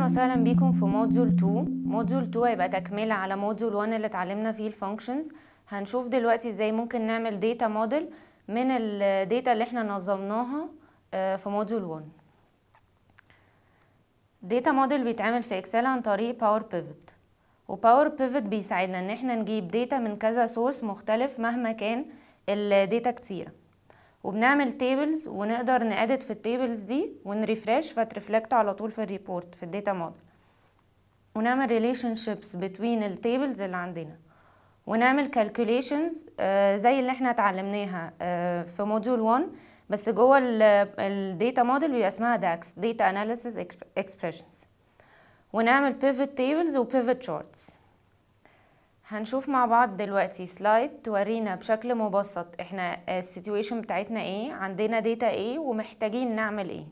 اهلا وسهلا بيكم في موديول 2 موديول 2 هيبقى تكمله على موديول 1 اللي اتعلمنا فيه الفانكشنز هنشوف دلوقتي ازاي ممكن نعمل داتا موديل من الداتا اللي احنا نظمناها آه، في موديول 1 داتا موديل بيتعمل في اكسل عن طريق باور بيفوت وباور بيفوت بيساعدنا ان احنا نجيب داتا من كذا سورس مختلف مهما كان الداتا كتيره وبنعمل تيبلز ونقدر نأدت في التيبلز دي ونريفرش فترفلكت على طول في الريبورت في الداتا موديل ونعمل relationships between التيبلز اللي عندنا ونعمل calculations آه، زي اللي احنا اتعلمناها آه، في موديول 1 بس جوه الداتا موديل بيبقى اسمها DAX Data Analysis Expressions ونعمل pivot tables و pivot charts هنشوف مع بعض دلوقتي سلايد تورينا بشكل مبسط احنا السيتويشن بتاعتنا ايه عندنا داتا ايه ومحتاجين نعمل ايه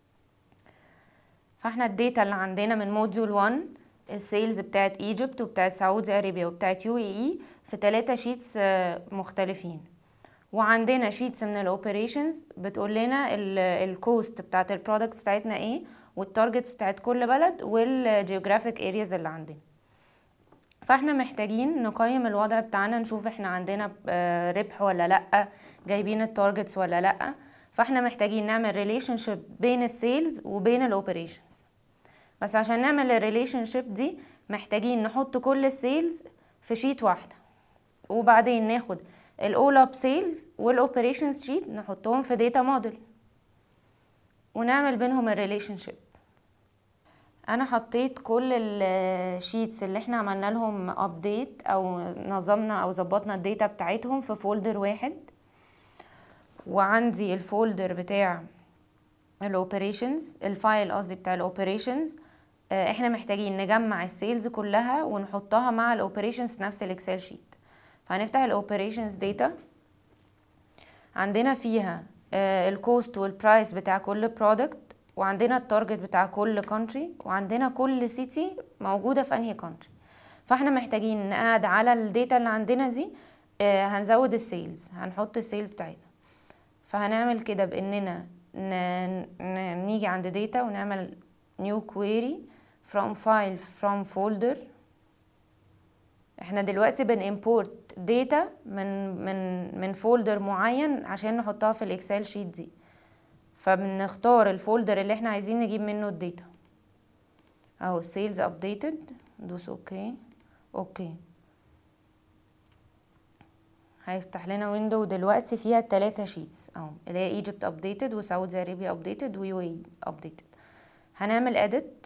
فاحنا الداتا اللي عندنا من موديول 1 السيلز بتاعت ايجيبت وبتاعت سعودي ارابيا وبتاعت يو اي اي في ثلاثة شيتس مختلفين وعندنا شيتس من الاوبريشنز بتقول لنا الكوست بتاعت البرودكتس بتاعتنا ايه والتارجتس بتاعت كل بلد والجيوغرافيك ارياز اللي عندنا فاحنا محتاجين نقيم الوضع بتاعنا نشوف احنا عندنا آه، ربح ولا لا جايبين التارجتس ولا لا فاحنا محتاجين نعمل ريليشن شيب بين السيلز وبين الاوبريشنز بس عشان نعمل الريليشن شيب دي محتاجين نحط كل السيلز في شيت واحده وبعدين ناخد الاول اب سيلز والاوبريشنز شيت نحطهم في داتا موديل ونعمل بينهم الريليشن شيب انا حطيت كل الشيتس اللي احنا عملنا لهم ابديت او نظمنا او ظبطنا الداتا بتاعتهم في فولدر واحد وعندي الفولدر بتاع الاوبريشنز الفايل قصدي بتاع الاوبريشنز احنا محتاجين نجمع السيلز كلها ونحطها مع الاوبريشنز نفس الاكسل شيت فهنفتح الاوبريشنز داتا عندنا فيها الكوست والبرايس بتاع كل برودكت وعندنا التارجت بتاع كل كونتري وعندنا كل سيتي موجودة في انهي كونتري فاحنا محتاجين نقعد على الداتا اللي عندنا دي آه، هنزود السيلز هنحط السيلز بتاعتنا فهنعمل كده باننا ن- ن- نيجي عند داتا ونعمل new query from file from folder احنا دلوقتي بنimport داتا من من من فولدر معين عشان نحطها في الاكسل شيت دي فبنختار الفولدر اللي احنا عايزين نجيب منه الداتا اهو sales updated ندوس اوكي اوكي هيفتح لنا ويندو دلوقتي فيها التلاتة شيتس اهو اللي هي ايجيبت ابديتد وسعودي ارابيا ابديتد ويو اي ابديتد هنعمل edit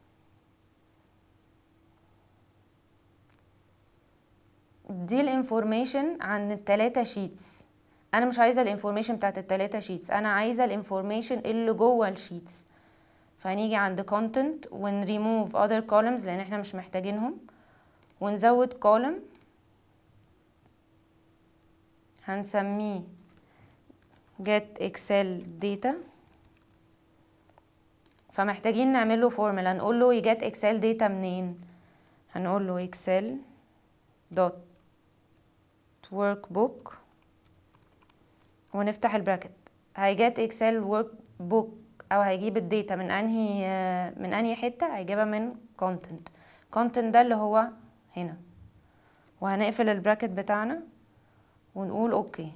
دي الانفورميشن عن التلاتة شيتس انا مش عايزه الانفورميشن بتاعت التلاتة شيتس انا عايزه الانفورميشن اللي جوه الشيتس فهنيجي عند content ون remove other columns لان احنا مش محتاجينهم ونزود column هنسميه get excel data فمحتاجين نعمله فورمولا نقول له get excel data منين هنقول له excel dot workbook ونفتح البراكت هيجات اكسل ورك بوك او هيجيب الداتا من انهي من انهي حته هيجيبها من كونتنت كونتنت ده اللي هو هنا وهنقفل البراكت بتاعنا ونقول اوكي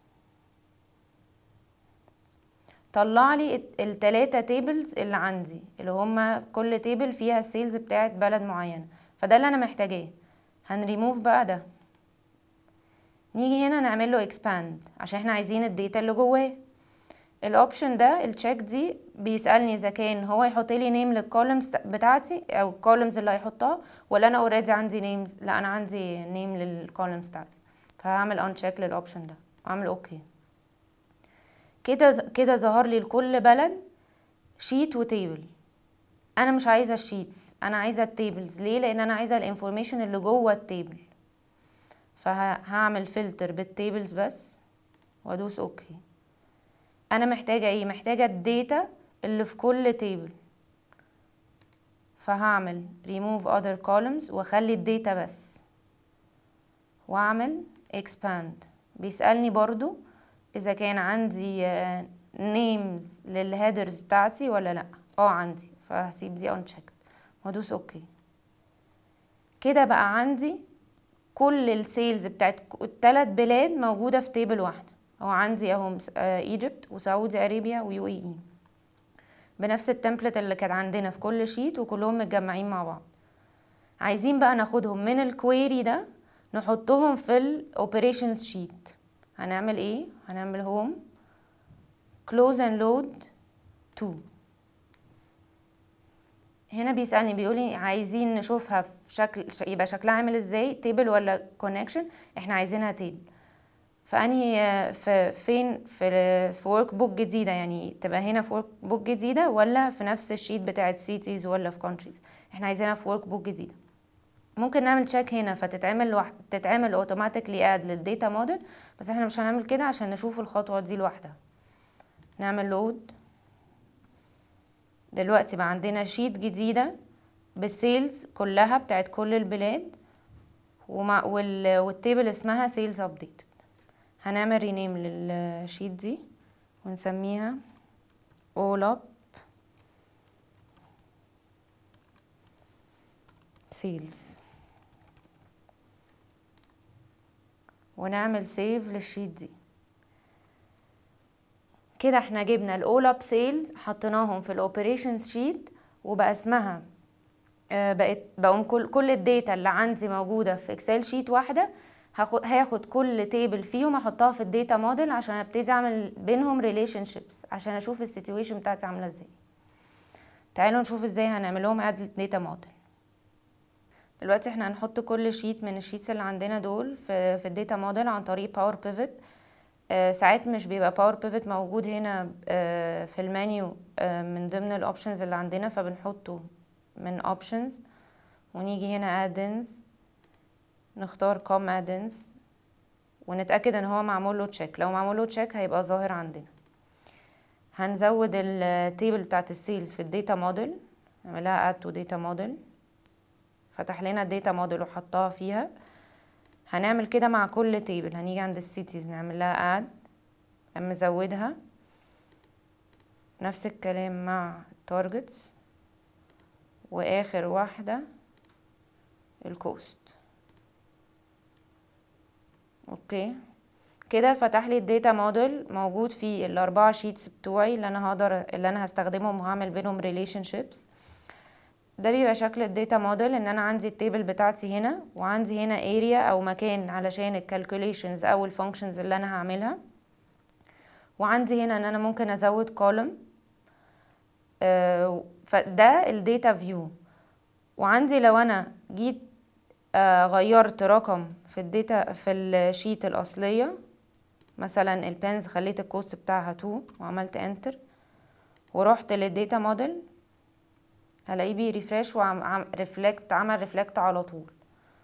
طلع لي الت- التلاتة تيبلز اللي عندي اللي هما كل تيبل فيها السيلز بتاعت بلد معينة فده اللي انا محتاجاه هنريموف بقى ده نيجي هنا نعمل له expand عشان احنا عايزين الداتا اللي جواه الاوبشن ده التشيك دي بيسالني اذا كان هو يحط لي نيم للكولمز بتاعتي او الكولمز اللي هيحطها ولا انا اوريدي عندي نيمز لا انا عندي نيم للكولمز بتاعتي فهعمل ان تشيك للاوبشن ده واعمل اوكي كده كده ظهر لي لكل بلد شيت وتيبل انا مش عايزه الشيتس انا عايزه التيبلز ليه لان انا عايزه الانفورميشن اللي جوه التيبل فهعمل فلتر بالتيبلز بس وادوس اوكي انا محتاجه ايه محتاجه الداتا اللي في كل تيبل فهعمل remove other columns واخلي الداتا بس واعمل expand بيسألني برضو اذا كان عندي names للهيدرز بتاعتي ولا لا اه عندي فهسيب دي unchecked وادوس اوكي كده بقى عندي كل السيلز بتاعت الثلاث بلاد موجودة في تيبل واحدة هو عندي اهم ايجيبت وسعودي ارابيا ويو اي اي بنفس التمبلت اللي كانت عندنا في كل شيت وكلهم متجمعين مع بعض عايزين بقى ناخدهم من الكويري ده نحطهم في الاوبريشنز شيت هنعمل ايه هنعمل هوم close and load to هنا بيسألني بيقولي عايزين نشوفها في شكل يبقى شكلها عامل ازاي تيبل ولا كونكشن احنا عايزينها تيبل فانهي في فين في في ورك بوك جديده يعني تبقى هنا في ورك بوك جديده ولا في نفس الشيت بتاعت سيتيز ولا في كونتريز احنا عايزينها في ورك بوك جديده ممكن نعمل تشيك هنا فتتعمل لوحد تتعمل اوتوماتيكلي اد للداتا موديل بس احنا مش هنعمل كده عشان نشوف الخطوه دي لوحدها نعمل لود دلوقتي بقى عندنا شيت جديده بالسيلز كلها بتاعت كل البلاد ومع وال والتيبل اسمها سيلز ابديت هنعمل رينيم للشيت دي ونسميها all up sales ونعمل سيف للشيت دي كده احنا جبنا الاول اب سيلز حطيناهم في الاوبريشنز شيت وبقى اسمها آه، بقت بقوم كل كل الداتا اللي عندي موجوده في اكسل شيت واحده هاخد هاخد كل تيبل فيهم احطها في الداتا موديل عشان ابتدي اعمل بينهم ريليشن شيبس عشان اشوف السيتويشن بتاعتي عامله ازاي تعالوا نشوف ازاي هنعمل لهم اد داتا موديل دلوقتي احنا هنحط كل شيت من الشيتس اللي عندنا دول في في الداتا موديل عن طريق باور بيفت آه ساعات مش بيبقى باور بيفت موجود هنا آه في المنيو آه من ضمن الاوبشنز اللي عندنا فبنحطه من اوبشنز ونيجي هنا add-ins نختار com add-ins ونتأكد ان هو معمول له تشيك لو معمول له تشيك هيبقى ظاهر عندنا هنزود التيبل بتاعت السيلز في الداتا موديل نعملها add to data model فتح لنا الداتا موديل وحطها فيها هنعمل كده مع كل تيبل هنيجي عند السيتيز نعمل لها اد نزودها نفس الكلام مع التارجتس واخر واحدة الكوست اوكي كده فتح لي الداتا موديل موجود فيه الاربعه شيتس بتوعي اللي انا هقدر اللي انا هستخدمهم وهعمل بينهم ريليشن شيبس ده بيبقى شكل الداتا موديل ان انا عندي التيبل بتاعتي هنا وعندي هنا اريا او مكان علشان الكالكوليشنز او الفانكشنز اللي انا هعملها وعندي هنا ان انا ممكن ازود كولوم آه فده الداتا فيو وعندي لو انا جيت آه غيرت رقم في الداتا في الشيت الاصليه مثلا البنز خليت الكوست بتاعها 2 وعملت انتر ورحت للداتا موديل هلاقيه بيريفرش وعم ريفلكت عمل ريفلكت على طول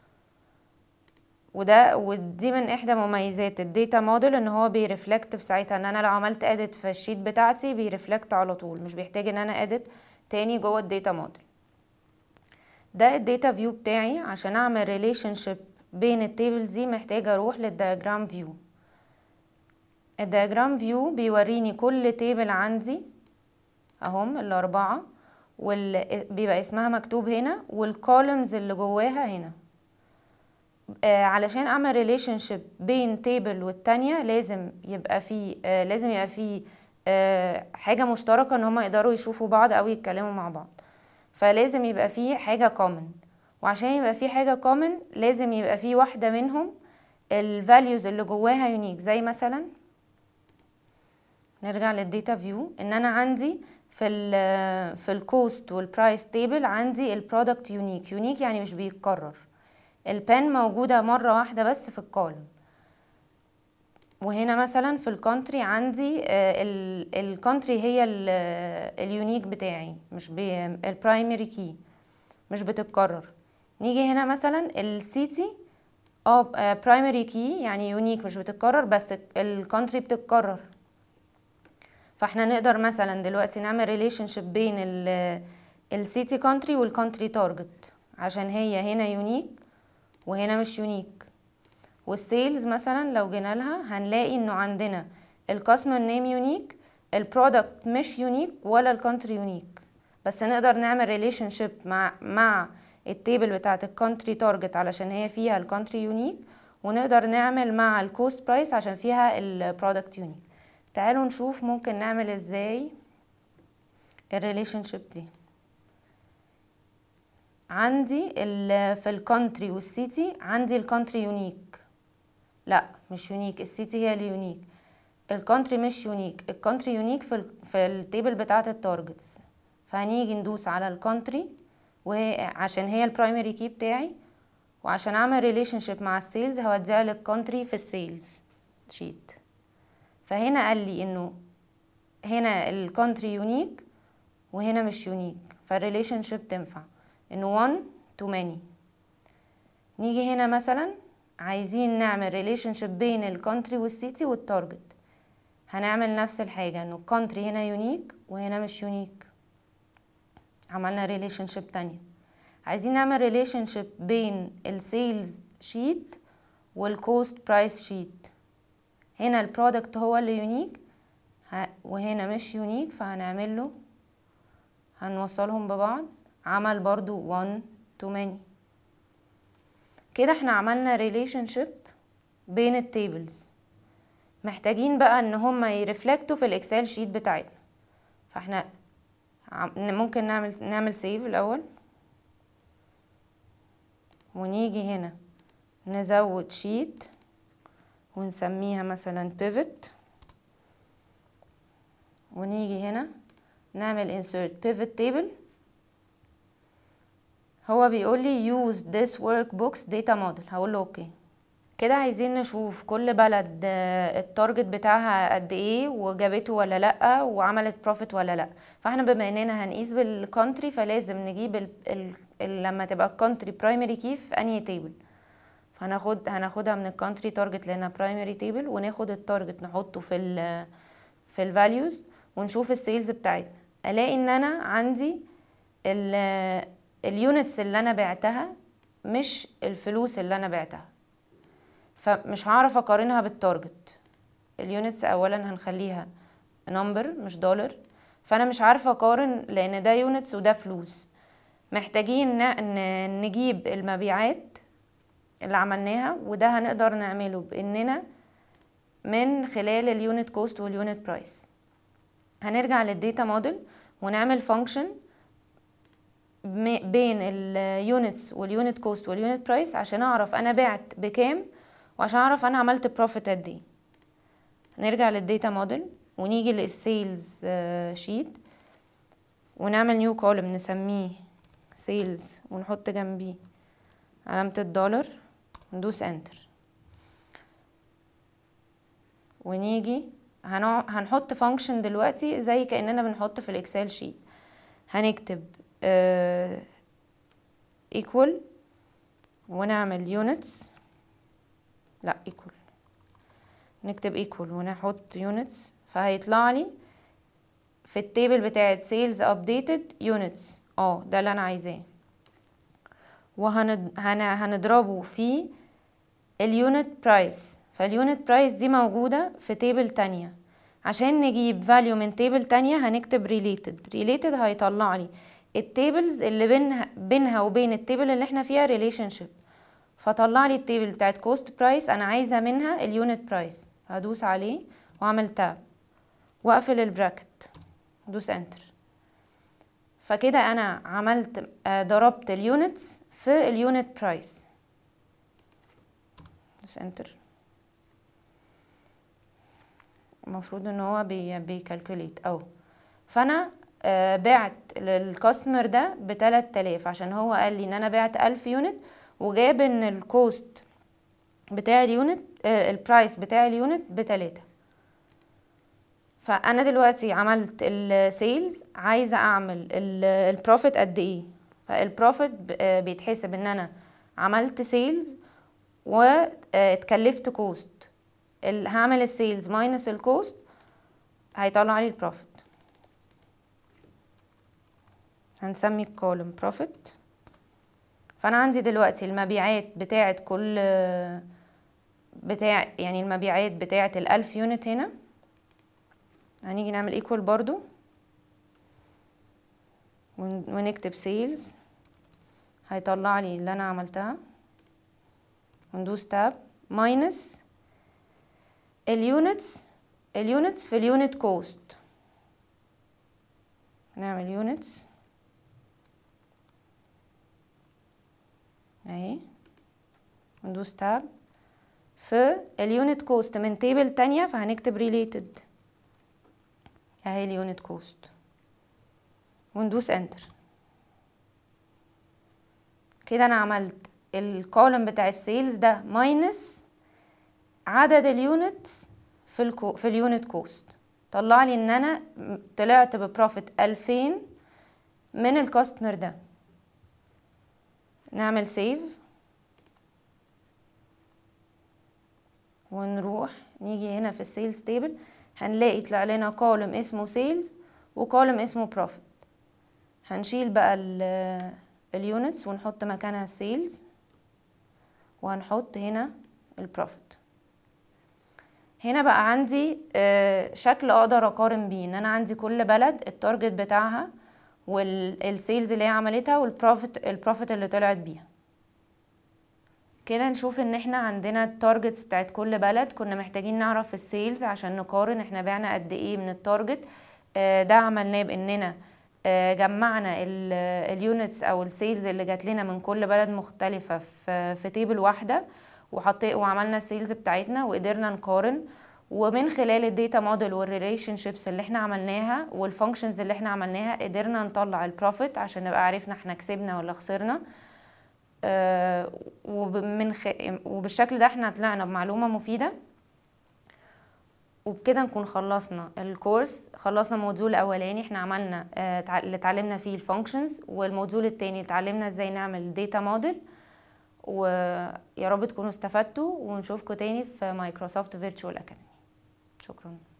وده ودي من احدى مميزات الداتا موديل ان هو بيرفلكت في ساعتها ان انا لو عملت اديت في الشيت بتاعتي بيرفلكت على طول مش بيحتاج ان انا اديت تاني جوه الداتا موديل ده الداتا فيو بتاعي عشان اعمل ريليشن شيب بين التيبلز دي محتاجه اروح للدياجرام فيو الدياجرام فيو بيوريني كل تيبل عندي اهم الاربعه وال بيبقى اسمها مكتوب هنا والكولمز اللي جواها هنا آه علشان اعمل ريليشن شيب بين تيبل والتانية لازم يبقى في آه لازم يبقى في آه حاجة مشتركة ان هما يقدروا يشوفوا بعض او يتكلموا مع بعض فلازم يبقى في حاجة كومن وعشان يبقى في حاجة كومن لازم يبقى في واحدة منهم الفاليوز اللي جواها يونيك زي مثلا نرجع للديتا فيو ان انا عندي في ال في الكوست والبرايس تيبل عندي البرودكت يونيك يونيك يعني مش بيتكرر البن موجودة مرة واحدة بس في الكولم وهنا مثلا في الكونتري عندي الكونتري هي اليونيك بتاعي مش البرايمري كي مش بتتكرر نيجي هنا مثلا السيتي اه برايمري كي يعني يونيك مش بتتكرر بس الكونتري بتتكرر فاحنا نقدر مثلا دلوقتي نعمل ريليشن شيب بين السيتي كونتري والكونتري تارجت عشان هي هنا يونيك وهنا مش يونيك والسيلز مثلا لو جينا لها هنلاقي انه عندنا الكاستمر نيم يونيك البرودكت مش يونيك ولا الكونتري يونيك بس نقدر نعمل ريليشن شيب مع مع التيبل بتاعت الكونتري تارجت علشان هي فيها الكونتري يونيك ونقدر نعمل مع الكوست برايس عشان فيها البرودكت يونيك تعالوا نشوف ممكن نعمل ازاي الريليشن شيب دي عندي في الكونتري والسيتي عندي الكونتري يونيك لا مش يونيك السيتي هي اليونيك الكونتري مش يونيك الكونتري يونيك في ال في التيبل بتاعه التارجتس فهنيجي ندوس على الكونتري وعشان هي البرايمري كي بتاعي وعشان اعمل ريليشن شيب مع السيلز هوديها للكونتري في السيلز شيت فهنا قال لي انه هنا الكونتري يونيك وهنا مش يونيك فالريليشن شيب تنفع انه one to many نيجي هنا مثلا عايزين نعمل ريليشن شيب بين الكونتري والسيتي والتارجت هنعمل نفس الحاجة انه الكونتري هنا يونيك وهنا مش يونيك عملنا ريليشن شيب تانية عايزين نعمل ريليشن شيب بين السيلز شيت والكوست برايس شيت هنا البرودكت هو اللي يونيك وهنا مش يونيك فهنعمل له هنوصلهم ببعض عمل برضو one to many كده احنا عملنا ريليشن شيب بين التيبلز محتاجين بقى ان هما يرفلكتوا في الاكسل شيت بتاعتنا فاحنا ممكن نعمل نعمل سيف الاول ونيجي هنا نزود شيت ونسميها مثلا pivot ونيجي هنا نعمل insert pivot table هو بيقول لي use this workbooks data model هقول له اوكي كده عايزين نشوف كل بلد التارجت بتاعها قد ايه وجابته ولا لا وعملت بروفيت ولا لا فاحنا بما اننا هنقيس بالكونتري فلازم نجيب ال ال ال لما تبقى الكونتري برايمري كي في انهي تيبل فهناخد هناخدها من الكونتري تارجت لانها برايمري تيبل وناخد التارجت نحطه في ال في الفاليوز ونشوف السيلز بتاعتنا الاقي ان انا عندي اليونتس اللي انا بعتها مش الفلوس اللي انا بعتها فمش هعرف اقارنها بالتارجت اليونتس اولا هنخليها نمبر مش دولار فانا مش عارفه اقارن لان ده يونتس وده فلوس محتاجين نجيب المبيعات اللي عملناها وده هنقدر نعمله باننا من خلال اليونت كوست واليونت برايس هنرجع للديتا موديل ونعمل فانكشن بين اليونتس واليونت كوست واليونت برايس عشان اعرف انا بعت بكام وعشان اعرف انا عملت بروفيت قد ايه نرجع للديتا موديل ونيجي للسيلز شيت ونعمل نيو كولم نسميه سيلز ونحط جنبيه علامة الدولار ندوس انتر ونيجي هنحط فانكشن دلوقتي زي كأننا بنحط في الاكسل شيت هنكتب equal ونعمل units لا equal نكتب equal ونحط units فهيطلع لي في التيبل بتاعت sales updated units اه ده اللي انا عايزاه وهنضربه في اليونت برايس فاليونت برايس دي موجودة في تيبل تانية عشان نجيب فاليو من تيبل تانية هنكتب related related هيطلع لي التيبلز اللي بينها بينها وبين التيبل اللي احنا فيها ريليشن شيب فطلع لي التيبل بتاعت كوست برايس انا عايزه منها اليونت برايس هدوس عليه واعمل تاب واقفل البراكت دوس انتر فكده انا عملت ضربت اليونتس في اليونت برايس دوس انتر المفروض ان هو بي بيكالكوليت او فانا آه بعت للكاستمر ده بتلات آلاف عشان هو قال لي ان انا بعت ألف يونت وجاب ان الكوست بتاع اليونت آه البرايس بتاع اليونت بتلاتة فانا دلوقتي عملت السيلز عايزه اعمل البروفيت قد ايه فالبروفيت بيتحسب ان انا عملت سيلز واتكلفت كوست هعمل السيلز ماينس الكوست هيطلع لي البروفيت هنسمي الكولوم بروفيت فانا عندي دلوقتي المبيعات بتاعه كل بتاع يعني المبيعات بتاعه الألف يونت هنا هنيجي نعمل ايكوال برضو ون- ونكتب سيلز هيطلع لي اللي انا عملتها وندوس تاب ماينس اليونتس اليونتس في اليونت كوست نعمل يونتس اهي وندوس تاب في اليونت كوست من تيبل تانية فهنكتب ريليتد اهي اليونت كوست وندوس انتر كده انا عملت الكولم بتاع السيلز ده ماينس عدد اليونتس في الكو في اليونت كوست طلع لي ان انا طلعت ببروفيت 2000 من الكاستمر ده نعمل سيف ونروح نيجي هنا في السيلز تيبل هنلاقي طلع لنا كولم اسمه سيلز وكولم اسمه بروفيت هنشيل بقى اليونتس ونحط مكانها السيلز وهنحط هنا البروفيت هنا بقى عندي آه، شكل اقدر اقارن بيه ان انا عندي كل بلد التارجت بتاعها والسيلز اللي هي عملتها والبروفيت البروفيت اللي طلعت بيها كده نشوف ان احنا عندنا التارجتس بتاعت كل بلد كنا محتاجين نعرف السيلز عشان نقارن احنا بعنا قد ايه من التارجت آه، ده عملناه باننا آه، جمعنا اليونتس او السيلز اللي جات لنا من كل بلد مختلفة في في تيبل واحدة وحطي وعملنا السيلز بتاعتنا وقدرنا نقارن ومن خلال الداتا موديل والريليشن شيبس اللي احنا عملناها والفانكشنز اللي احنا عملناها قدرنا نطلع البروفيت عشان نبقى عرفنا احنا كسبنا ولا خسرنا آه، ومن خ... وبالشكل ده احنا طلعنا بمعلومة مفيدة وبكده نكون خلصنا الكورس خلصنا الموديول الاولاني احنا عملنا آه، تع- اللي اتعلمنا فيه الفانكشنز والموديول التاني اتعلمنا ازاي نعمل داتا موديل ويا رب تكونوا استفدتوا ونشوفكم تاني في مايكروسوفت فيرتشوال اكاديمي شكرا